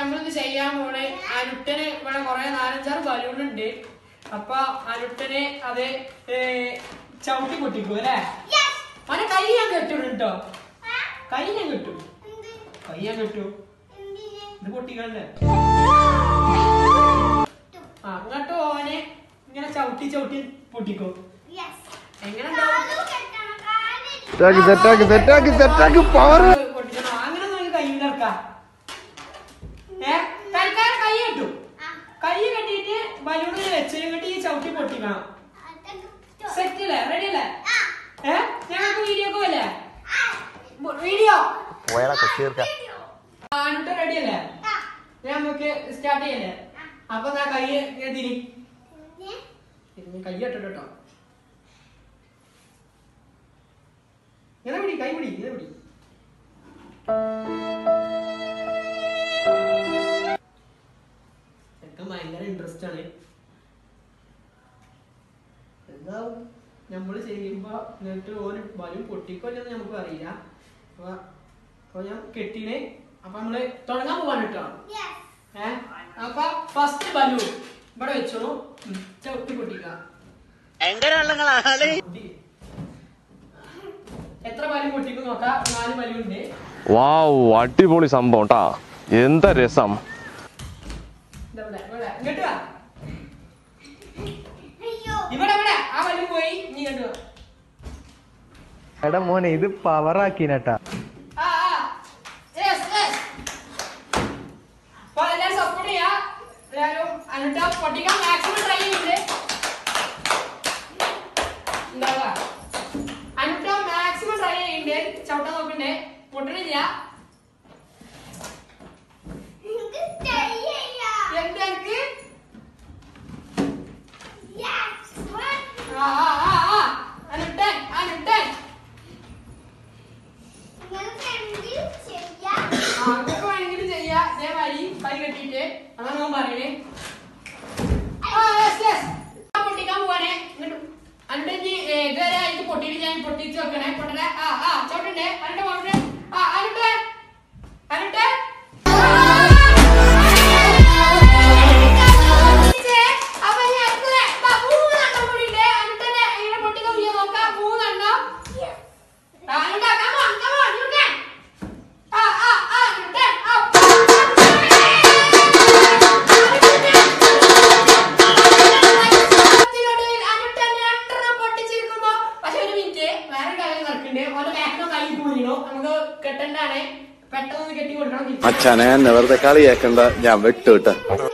നമ്മളിന്ന് ചെയ്യാൻ പോണേ അനുട്ടന് ഇവിടെ കുറെ നാലഞ്ചാറ് ബലൂൺ ഉണ്ട് അപ്പൊ അനുട്ടനെ അത് ഏ, ചവിട്ടി പൊട്ടിക്കും അല്ലേ അവനെ കൈ ഞാൻ കെട്ടും കേട്ടോ കൈ ഞാൻ കെട്ടും കൈ ഞാൻ കെട്ടും ഇത് പൊട്ടിക്കണ്ടേ ആ അങ്ങോട്ട് ഓനെ ഇങ്ങനെ ചവിട്ടി ചവിട്ടി പൊട്ടിക്കും എങ്ങനെ ഉണ്ടാവും? സെറ്റാക്കി സെറ്റാക്കി സെറ്റാക്കി സെറ്റാക്കി പവർ പൊട്ടിക്കണോ? അങ്ങനെ നമുക്ക് കയ്യിൽ ഇറക്കാം ഏ തൽക്കാലം കൈ കെട്ടു കൈ കെട്ടിയിട്ട് ബലൂണിൽ വെച്ച് കെട്ടി ഈ ചവിട്ടി പൊട്ടിക്കണം സെറ്റ് അല്ലേ റെഡി അല്ലേ ഏ ഞങ്ങൾക്ക് വീഡിയോ അല്ലേ വീഡിയോ ആണിട്ട് റെഡി അല്ലേ ഞാൻ നമുക്ക് സ്റ്റാർട്ട് ചെയ്യല്ലേ അപ്പൊ ഞാൻ കൈ ഇങ്ങനെ തിരി തിരിഞ്ഞ് കൈ ഇട്ടിട്ട് കേട്ടോ ഇങ്ങനെ പിടി കൈ പിടി ഇങ്ങനെ പിടി ഒക്കെ ഭയങ്കര ഇൻട്രസ്റ്റ് ആണ് എന്താവും നമ്മൾ ചെയ്യുമ്പോ എന്നിട്ട് ഓന് ബലൂൺ പൊട്ടിക്കൊല്ലെന്ന് നമുക്ക് അറിയില്ല അപ്പൊ അപ്പൊ ഞാൻ കെട്ടിനെ അപ്പൊ നമ്മള് തുടങ്ങാൻ പോവാണ് കേട്ടോ ഏ അപ്പൊ ഫസ്റ്റ് ബലൂൺ ഇവിടെ വെച്ചോളൂ ഉം, ചവിട്ടി പൊട്ടിക്കാം പൊട്ടി. എത്ര ബലൂൺ പൊട്ടിക്കും നോക്കാം നാല് ബലൂൺ ഉണ്ട് വാവ് അടിപൊളി സംഭവം ട്ടാ എന്താ രസം ഇതാ ഇവിടെ, ഇവിടെ. ഇങ്ങോട്ട് വാ. ഇവിടെ ഇവിടെ ആ ബലൂൺ പോയി നീ ഇങ്ങോട്ട് വാ. എടാ മോനെ ഇത് പവറാക്കിനട്ടാ ആ, ആ. Yes, yes. അപ്പൊ എല്ലാരും support ചെയ്യാ. എല്ലാരും എന്നിട്ട് ആ പൊട്ടിക്കാൻ maximum try ചെയ്യുന്നുണ്ട്. ഉണ്ടാവുക. എന്നിട്ട് maximum try ചെയ്യുന്നുണ്ട്. ചവിട്ടാൻ നോക്കണ്ടേ പൊട്ടണില്ല എന്താ എനിക്ക് ആ ആ ആ ആ എന്നിട്ട് എന്നിട്ട് ആർക്കൊക്കെ വേണമെങ്കിലും ചെയ്യാ ഇതേമാതിരി കൈ കെട്ടിയിട്ട് അതാണ് ഞാൻ പറയണേ ആ, yes, yes. ഞാൻ പൊട്ടിക്കാൻ പോവാണേ ഇങ്ങോട്ട് അന്റെ ഇനി ഏ, ഇതുവരെ ആയിട്ട് പൊട്ടിയിട്ട് ഞാൻ പൊട്ടിച്ച് വെക്കണേ പൊട്ടണേ ആ ആ ചോട്ടണ്ടേ അരട്ടെ പോട്ടെ ആ അരട്ടെ അരട്ടെ അപ്പൊ ഇനി അടുത്തത് ദാ മൂന്നെണ്ണം കൂടി ഉണ്ട്. അരട്ടെ ഇങ്ങനെ പൊട്ടിക്കാൻ വീഡിയോ നോക്കാം മൂന്നെണ്ണം ആ, അരട്ടെ, come on, come on, you can. ആ, ആ, ആ, അരട്ടെ, ആ. ഇതിനൊടുവിൽ അനുട്ടൻ രണ്ടെണ്ണം പൊട്ടിച്ചിരിക്കുമ്പോ, പക്ഷെ ഒരു മിനിറ്റ് വേറെ കാര്യം നടക്കണ്ടേ ഓന്റെ ബാക്കിലോ കൈ പോയിണോ നമുക്ക് കെട്ടണ്ടാണ് പെട്ടെന്ന് കെട്ടി കൊടുക്കണം തിരിച്ച്. അച്ഛനെ എന്നെ വെറുതെ കളിയാക്കണ്ട ഞാൻ വിട്ടു കേട്ടോ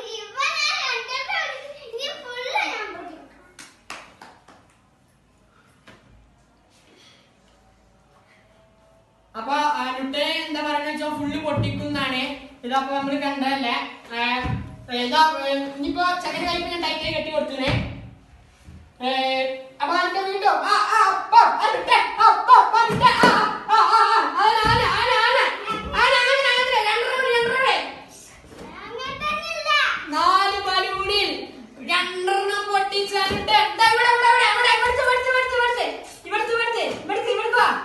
അപ്പൊ അനുട്ടെ എന്താ പറയുക വെച്ചാൽ ഫുള്ള് പൊട്ടിക്കുന്നതാണ് ഇതപ്പൊ നമ്മള് കണ്ടതല്ലേ ഏഹ്, ഇതാ, ഏഹ്, ഇനിയിപ്പോ ചെക്കൻ കൈപ്പ് ഞാൻ ടൈറ്റായി കെട്ടി കൊടുത്തിനെ അപ്പൊ അനുട്ടെ വീണ്ടും ആ ആ അപ്പൊ അനുട്ടെ അപ്പൊ അനുട്ടെ ആ ആ ആ ആ ആന ആന ആന ആന ആന ആന ആന രണ്ടെണ്ണം രണ്ടെണ്ണം നാല് ബലൂണിൽ രണ്ടെണ്ണം പൊട്ടിച്ചാലുണ്ട് ദാ ഇവിടെ ഇവിടെ ഇവിടെ ഇവിടെ ഇവിടുത്തെ ഇവിടുത്തെ ഇവിടുത്തെ ഇവിടുത്തെ ഇവിടുത്തെ ഇവിടുത്തെ ഇവിടുത്തെ വാ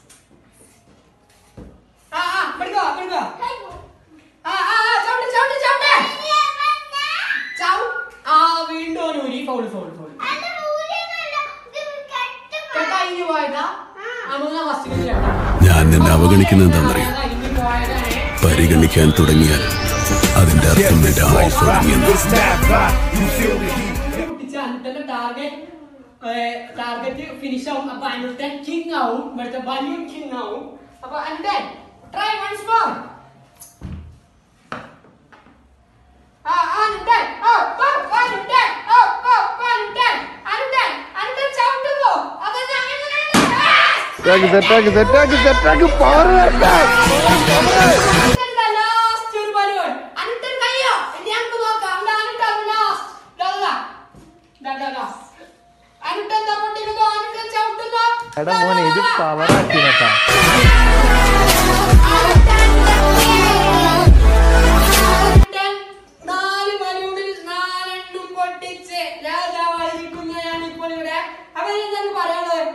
ആ ആ ഇവിടുത്തെ വാ ഇവിടുത്തെ വാ ആ ആ ആ ചവിട്ട് ചവിട്ട് ചവിട്ട് ചവ ആ വീണ്ടും ഒരു ഊരി ഫൗൾ ഫൗൾ ഫൗൾ കഴിഞ്ഞു പോയതാ നമുക്ക് ഫസ്റ്റ് ഞാൻ നിന്നെ അവഗണിക്കുന്നത് എന്താണെന്നറിയോ പരിഗണിക്കാൻ തുടങ്ങിയാൽ അതിന്റെ അർത്ഥം എന്റെ ആയുസ് തുടങ്ങിയെന്ന് ടാർഗറ്റ് ഫിനിഷ് ആവും അപ്പൊ അനിൽട്ടൻ കിങ് ആവും ഇവിടുത്തെ ബലൂൺ കിങ് ആവും അപ്പൊ അനിൽട്ടൻ ട്രൈ വൺസ് മോർ ആ അനിൽട്ടൻ ഓ ഓ അനിൽട്ടൻ ഓ ഓ അനിൽട്ടൻ അനിൽട്ടൻ അനിൽട്ടൻ ചവിട്ടുന്നു അതെന്താ അങ്ങനെ സെറ്റാക്കി സെറ്റാക്കി സെറ്റാക്കി സെറ്റാക്കി പവർ ലാസ്റ്റ് ഒരു ബലൂൺ അനിൽട്ടൻ കയ്യോ ഞങ്ങൾക്ക് നോക്കാം ദാ അനിൽട്ടൻ ലാസ്റ്റ് ദാ ദാ ദാ ദാ ദാ അനിൽട്ടൻ ദാ പൊട്ടിക്കുന്നു അനിൽട്ടൻ ചവിട്ടുന്നു എടാ മോനെ ഇത് പവറാക്കിനട്ടാ നാല് ബലൂണിൽ നാലെണ്ണം പൊട്ടിച്ച് രാജാവായിരിക്കുന്നതാണ് ഇപ്പോൾ ഇവിടെ അപ്പൊ എന്താണ് പറയാനുള്ളത്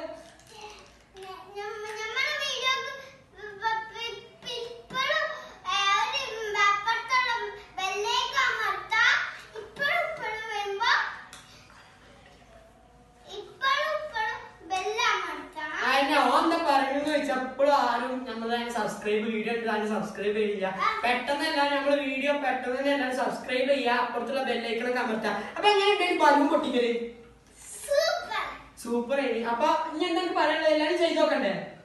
സബ്സ്ക്രൈബ് വീഡിയോ ഇട്ടാലും സബ്സ്ക്രൈബ് ചെയ്യില്ല പെട്ടെന്ന് എല്ലാവരും നമ്മള് വീഡിയോ പെട്ടെന്ന് തന്നെ എല്ലാവരും സബ്സ്ക്രൈബ് ചെയ്യുക അപ്പുറത്തുള്ള ബെല്ലൈക്കണൊക്കെ അമർത്താം അപ്പൊ എങ്ങനെ ബലൂൺ പൊട്ടിക്കല് സൂപ്പർ ആയി അപ്പൊ ഇനി എന്തെങ്കിലും പറയാനുള്ളത് എല്ലാവരും ചെയ്ത് നോക്കണ്ടേ